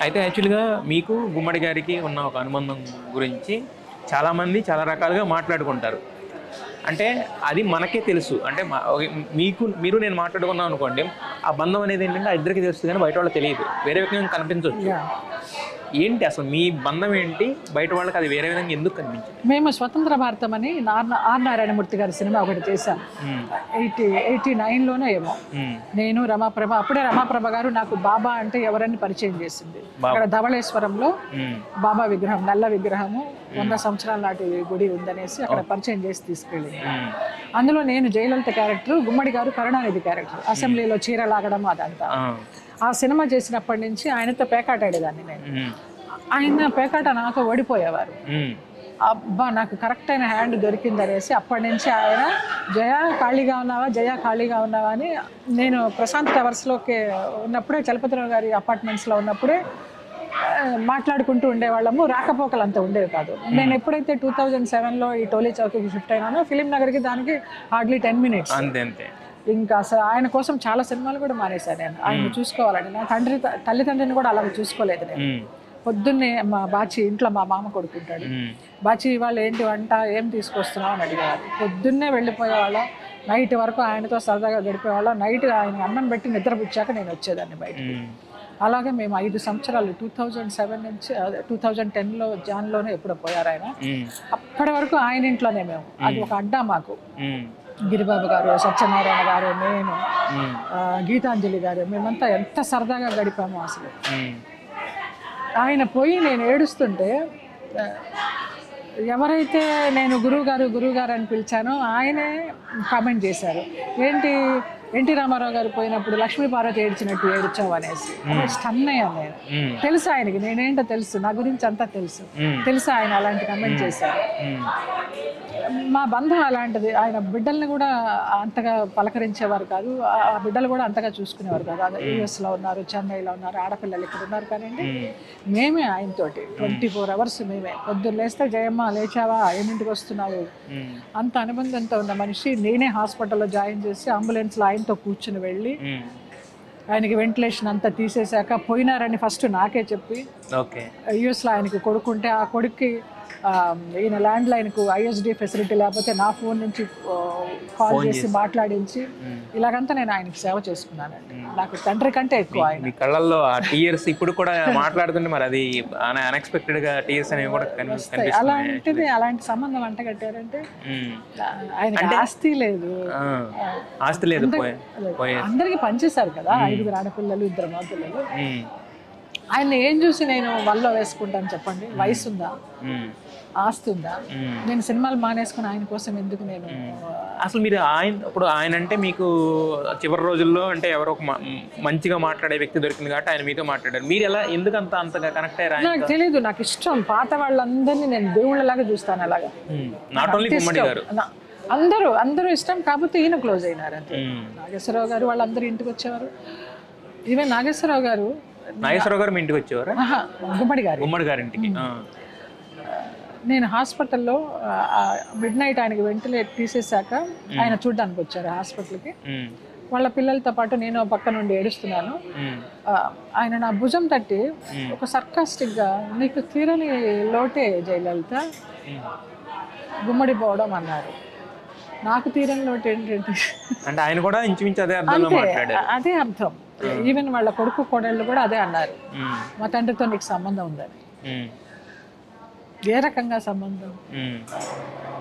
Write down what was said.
అయితే యాక్చువల్గా మీకు గుమ్మడి గారికి ఉన్న ఒక అనుబంధం గురించి చాలామంది చాలా రకాలుగా మాట్లాడుకుంటారు అంటే అది మనకే తెలుసు అంటే మా- ఒక- మీకు మీరు నేను మాట్లాడుకున్నాం అనుకోండి ఆ బంధం అనేది ఏంటంటే ఆ ఇద్దరికి తెలుస్తుంది కానీ బయట వాళ్ళకి తెలియదు వేరే వ్యక్తిగా కనిపించవచ్చు యా ఏంటి అసలు మీ బంధం ఏంటి బయట వాళ్ళకి అది వేరే విధంగా ఎందుకు కనిపించింది మేము స్వతంత్ర భారతం అని నార్ ఆర్ నారాయణమూర్తి గారి సినిమా ఒకటి చేశాం మ్మ్. ఎయిటీ ఎయిటీ నైన్లోనే ఏమో మ్మ్. నేను రమాప్రభ అప్పుడే రమాప్రభ గారు నాకు బాబా అంటే ఎవరని పరిచయం చేసింది అక్కడ ధవళేశ్వరంలో మ్మ్. బాబా విగ్రహం నల్ల విగ్రహము వంద సంవత్సరాల నాటి గుడి ఉందనేసి అక్కడ పరిచయం చేసి తీసుకెళ్ళింది మ్మ్. అందులో నేను జయలలిత క్యారెక్టర్ గుమ్మడి గారు కరుణానిధి క్యారెక్టర్ అసెంబ్లీలో చీర లాగడం అదంతా ఆ. ఆ సినిమా చేసినప్పటి నుంచి ఆయనతో పేకాటాడేదాన్ని నేను మ్మ్. ఆయన పేకాట నాతో ఓడిపోయేవారు మ్మ్. అబ్బా నాకు కరెక్ట్ అయిన హ్యాండ్ దొరికింది అనేసి అప్పటి నుంచి ఆయన జయ ఖాళీగా ఉన్నావా జయ ఖాళీగా ఉన్నావా అని నేను ప్రశాంత్ టవర్స్లోకి ఉన్నప్పుడే చలపతిరావు గారి అపార్ట్మెంట్స్లో ఉన్నప్పుడే ఆ, మాట్లాడుకుంటూ ఉండేవాళ్ళము రాకపోకలు అంత ఉండేవి కాదు నేను ఎప్పుడైతే టూ థౌజండ్ సెవెన్లో ఈ టోలీ చౌకీకి షిఫ్ట్ అయినానో ఫిలిం నగర్కి దానికి హార్డ్లీ టెన్ మినిట్స్ అంతే అంతే ఇంకా అసలు ఆయన కోసం చాలా సినిమాలు కూడా మానేశాను నేను ఆయన చూసుకోవాలని నా తండ్రి తల్లిదండ్రిని కూడా అలాగే చూసుకోలేదు నేను మ్మ్. పొద్దున్నే మా బాచి ఇంట్లో మా మామ కొడుకుంటాడు మ్మ్. బాచి ఇవాళ ఏంటి వంట ఏం తీసుకొస్తున్నావు అని అడిగేవారు పొద్దున్నే వెళ్ళిపోయేవాళ్ళం నైట్ వరకు ఆయనతో సరదాగా గడిపేవాళ్ళం నైట్ ఆయన అన్నం పెట్టి నిద్రపుచ్చాక నేను వచ్చేదాన్ని బయట మ్మ్. అలాగే మేము ఐదు సంవత్సరాలు టూ థౌజండ్ సెవెన్ నుంచి టూ థౌజండ్ టెన్లో జాన్లోనే ఎప్పుడో పోయారు ఆయన మ్మ్. అప్పటి వరకు ఆయన ఇంట్లోనే మేము అది ఒక అడ్డా మాకు మ్మ్. గిరిబాబు గారు సత్యనారాయణ గారు నేను మ్మ్. ఆ, గీతాంజలి గారు మేమంతా ఎంత సరదాగా గడిపామో అసలు మ్మ్. ఆయన పోయి నేను ఏడుస్తుంటే ఆ, ఎవరైతే నేను గురువు గారు గురువు గారు అని పిలిచానో ఆయనే కామెంట్ చేశారు ఏంటి ఎన్టీ రామారావు గారు పోయినప్పుడు లక్ష్మీ పార్వతి ఏడ్చినట్టు ఏడ్చావు అనేసి స్టన్ అయ్యాను నేను మ్మ్. తెలుసు ఆయనకి నేనేంటో తెలుసు నా గురించి అంతా తెలుసు మ్మ్. తెలుసు ఆయన అలాంటి కమెంట్ చేశారు మ్మ్. మా బంధం అలాంటిది ఆయన బిడ్డల్ని కూడా అంతగా పలకరించేవారు కాదు ఆ ఆ బిడ్డలు కూడా అంతగా చూసుకునేవారు కాదు అదే యూఎస్లో ఉన్నారు చెన్నైలో ఉన్నారు ఆడపిల్లలు ఇక్కడ ఉన్నారు కానీ మ్మ్. మేమే ఆయనతోటి ట్వంటీ ఫోర్ అవర్స్ మేమే పొద్దున్న లేస్తే జయమ్మ లేచావా ఎన్నింటికి వస్తున్నావు మ్మ్. అంత అనుబంధంతో ఉన్న మనిషి నేనే హాస్పిటల్లో జాయిన్ చేసి అంబులెన్స్లో ఆయనతో కూర్చుని వెళ్ళి మ్మ్. ఆయనకి వెంటిలేషన్ అంతా తీసేశాక పోయినారని ఫస్ట్ నాకే చెప్పి ఓకే యుఎస్లో ఆయనకి కొడుకుంటే ఆ కొడుక్కి ఆ, ఈయన ల్యాండ్ లైన్కు ఐఎస్డి ఫెసిలిటీ లేకపోతే నా ఫోన్ నుంచి ఆ, కాల్ చేసి మాట్లాడించి మ్మ్. ఇలాగంతా నేను ఆయనకి సేవ చేసుకున్నానండి నాకు తండ్రి కంటే ఎక్కువ ఆయన మీ కళ్ళల్లో ఆ టీయర్స్ ఇప్పుడు కూడా మాట్లాడుతుంటే మరి అది అన్ఎక్స్పెక్టెడ్ గా టీయర్స్ అనేవి కూడా కనిపి- కనిపిస్తున్నాయి అలాంటిది అలాంటి సంబంధం అంటగట్టారంటే మ్మ్. ఆయన ఆస్తి లేదు ఆ. ఆస్తి లేదు పోయే పోయే అందరికి పనిచేశారు కదా ఐదుగురు ఆడపిల్లలు ఇద్దరు మగపిల్లలు మ్మ్. ఆయన ఏం చూసి నేను వల్ల వేసుకుంటాను చెప్పండి వయసు ఉందా మ్మ్. ఆస్తి ఉందా మ్మ్. నేను సినిమాలు మానేసుకుని ఆయన కోసం ఎందుకు నేను అసలు మీరు ఆయన ఇప్పుడు ఆయన అంటే మీకు చివరి రోజుల్లో అంటే ఎవరో ఒక మ- మంచిగా మాట్లాడే వ్యక్తి దొరికింది కాబట్టి ఆయన మీతో మాట్లాడారు మీరు ఎలా ఎందుకు అంత అంతగా కనెక్ట్ అయ్యారు ఆయన నాకు తెలియదు నాకు ఇష్టం పాత వాళ్ళందరినీ నేను దేవుళ్ళలాగా చూస్తాను అలాగా నాట్ ఓన్లీ గుమ్మడి గారు నా- అందరూ అందరూ ఇష్టం కాకపోతే ఈయన క్లోజ్ అయినారు అంతే మ్మ్. నాగేశ్వరరావు గారు వాళ్ళందరూ ఇంటికి వచ్చేవారు ఈవెన్ నాగేశ్వరరావు గారు నాగేశ్వరరావు గారు మీ ఇంటికి వచ్చేవారా ఆహా, గుమ్మడి గారు గుమ్మడి గారింటికి ఆ. నేను హాస్పిటల్లో మిడ్ నైట్ ఆయనకి వెంటిలేట్ తీసేశాక ఆయన చూడడానికి వచ్చారు హాస్పిటల్కి మ్మ్. వాళ్ళ పిల్లలతో పాటు నేను ఓ పక్క నుండి ఏడుస్తున్నాను మ్మ్. ఆ, ఆయన నా భుజం తట్టి ఒక సర్కాస్టిక్గా నీకు తీరని లోటే జయలలిత గుమ్మడి పోవడం అన్నారు నాకు తీరని లోటు ఏంటంటే అంటే ఆయన కూడా ఇంచుమించు అదే అర్థంలో అంతే మాట్లాడారు అదే అర్థం ఈవెన్ వాళ్ళ కొడుకు కోడళ్ళు కూడా అదే అన్నారు మ్మ్. మా తండ్రితో నీకు సంబంధం ఉందని మ్మ్. ఏ రకంగా సంబంధం మ్మ్.